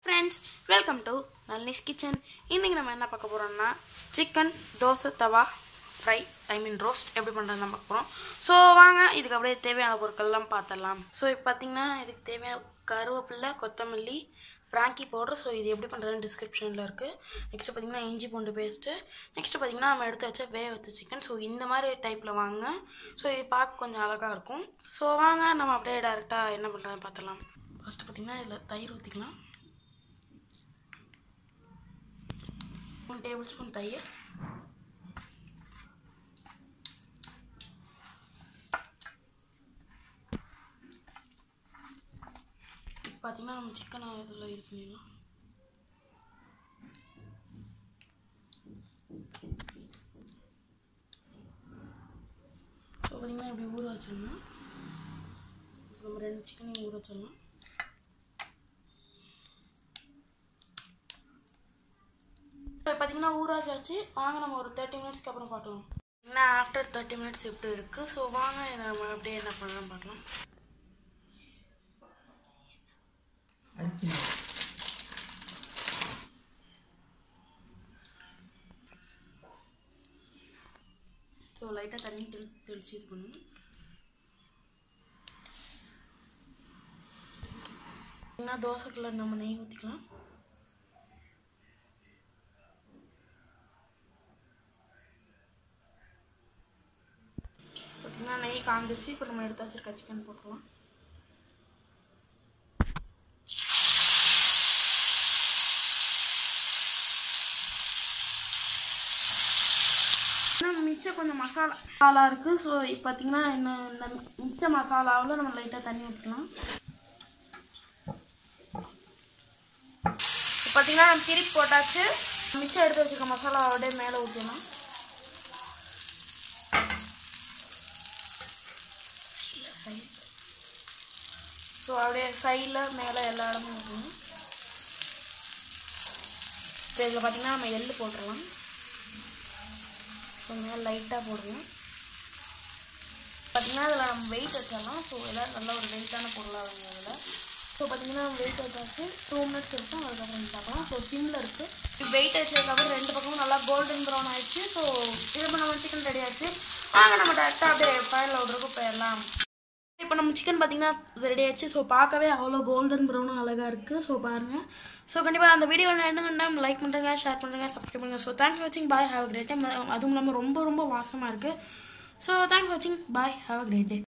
friends welcome to நல்னிஸ் kitchen இன்றைக்கி நம்ம என்ன பார்க்க போகிறோம்னா சிக்கன் தோசை தவா ஃப்ரை ஐ மீன் ரோஸ்ட் எப்படி பண்ணுறது தான் பார்க்க போகிறோம் ஸோ வாங்க இதுக்கு அப்படியே தேவையான பொருட்கள்லாம் பார்த்துடலாம் ஸோ இப்போ பார்த்தீங்கன்னா இதுக்கு தேவையான கருவேப்பிலை கொத்தமல்லி ஃப்ராங்கி பவுடர் ஸோ இது எப்படி பண்ணுறதுன்னு டிஸ்கிரிப்ஷனில் இருக்குது நெக்ஸ்ட்டு பார்த்தீங்கன்னா இஞ்சி பூண்டு பேஸ்ட்டு நெக்ஸ்ட்டு பார்த்தீங்கன்னா நம்ம எடுத்து வச்ச வேக வச்ச சிக்கன் ஸோ இந்த மாதிரி டைப்பில் வாங்க ஸோ இது பார்க்க கொஞ்சம் அழகாக இருக்கும் ஸோ வாங்க நம்ம அப்படியே டேரெக்டாக என்ன பண்ணுறதுன்னு பார்த்துடலாம் ஃபஸ்ட்டு பார்த்தீங்கன்னா இதில் தயிர் ஊற்றிக்கலாம் மூணு டேபிள் ஸ்பூன் தயிர் பார்த்தீங்கன்னா நம்ம சிக்கனை இதில் இது பண்ணிடலாம் ஸோ பார்த்தீங்கன்னா இப்படி ஊற வச்சிடணும் நம்ம ரெண்டு சிக்கனையும் ஊற வச்சிடலாம் இப்போ பார்த்தீங்கன்னா ஊராச்சாச்சு வாங்க நம்ம ஒரு தேர்ட்டி மினிட்ஸ்க்கு அப்புறம் பார்க்கலாம் என்ன ஆஃப்டர் தேர்ட்டி மினிட்ஸ் எப்படி இருக்குது ஸோ வாங்க இதை நம்ம அப்படியே என்ன பண்ணலாம் பார்க்கலாம் அரிசி மாவு ஸோ லைட்டாக தண்ணி தெளி தெளிச்சு இது பண்ணணும் என்ன தோசைக்குள்ள நம்ம நெய் ஊற்றிக்கலாம் பார்த்தீங்கன்னா நெய் காஞ்சிச்சு இப்போ நம்ம எடுத்து வச்சிருக்க சிக்கன் போட்டுக்கலாம் இன்னும் மிச்சம் கொஞ்சம் மசாலா மசாலா இருக்குது ஸோ இப்போ பார்த்தீங்கன்னா இன்னும் இந்த மிச்ச மசாலாவில் நம்ம லைட்டாக தண்ணி ஊற்றிக்கலாம் இப்போ பார்த்தீங்கன்னா நம்ம திருப்பி போட்டாச்சு மிச்சம் எடுத்து வச்சுருக்க மசாலா அப்படியே மேலே ஊற்றிடலாம் ஸோ அப்படியே சைடில் மேலே எல்லா இடமும் ஊற்றணும் இப்போ இதில் பார்த்தீங்கன்னா நம்ம எள்ளு போட்டுடலாம் ஸோ மேலே லைட்டாக போடுவோம் பார்த்தீங்கன்னா அதில் நம்ம வெயிட் வச்சிடலாம் ஸோ எல்லாம் நல்ல ஒரு வெயிட்டான பொருளாக வேணும் அதில் ஸோ பார்த்தீங்கன்னா வெயிட் வச்சாச்சு டூ மினிட்ஸ் இருக்கும் அதுக்கப்புறம் பார்க்கலாம் ஸோ சிம்மில் இருக்குது வெயிட் வச்சதுக்கப்புறம் ரெண்டு பக்கமும் நல்லா கோல்டன் ப்ரௌன் ஆயிடுச்சு ஸோ இது நம்ம சிக்கன் ரெடி ஆச்சு வாங்க நம்ம டேரெக்டாக அப்படியே ஃபைனல் ஆர்டருக்கு போயிடலாம் இப்போ நம்ம சிக்கன் பார்த்தீங்கன்னா ரெடி ஆயிடுச்சு ஸோ பார்க்கவே அவ்வளோ கோல்டன் ப்ரௌனும் அழகாக இருக்குது ஸோ பாருங்கள் ஸோ கண்டிப்பாக அந்த வீடியோ என்ன லைக் பண்ணுறேங்க ஷேர் பண்ணுறேங்க சப்ஸ்கிரைப் பண்ணுங்கள் ஸோ தேங்க்ஸ் வாட்சிங் bye have a great time அதுவும் இல்லாமல் ரொம்ப ரொம்ப வாசமாக இருக்குது ஸோ தேங்க்ஸ் வாட்சிங் bye have a great day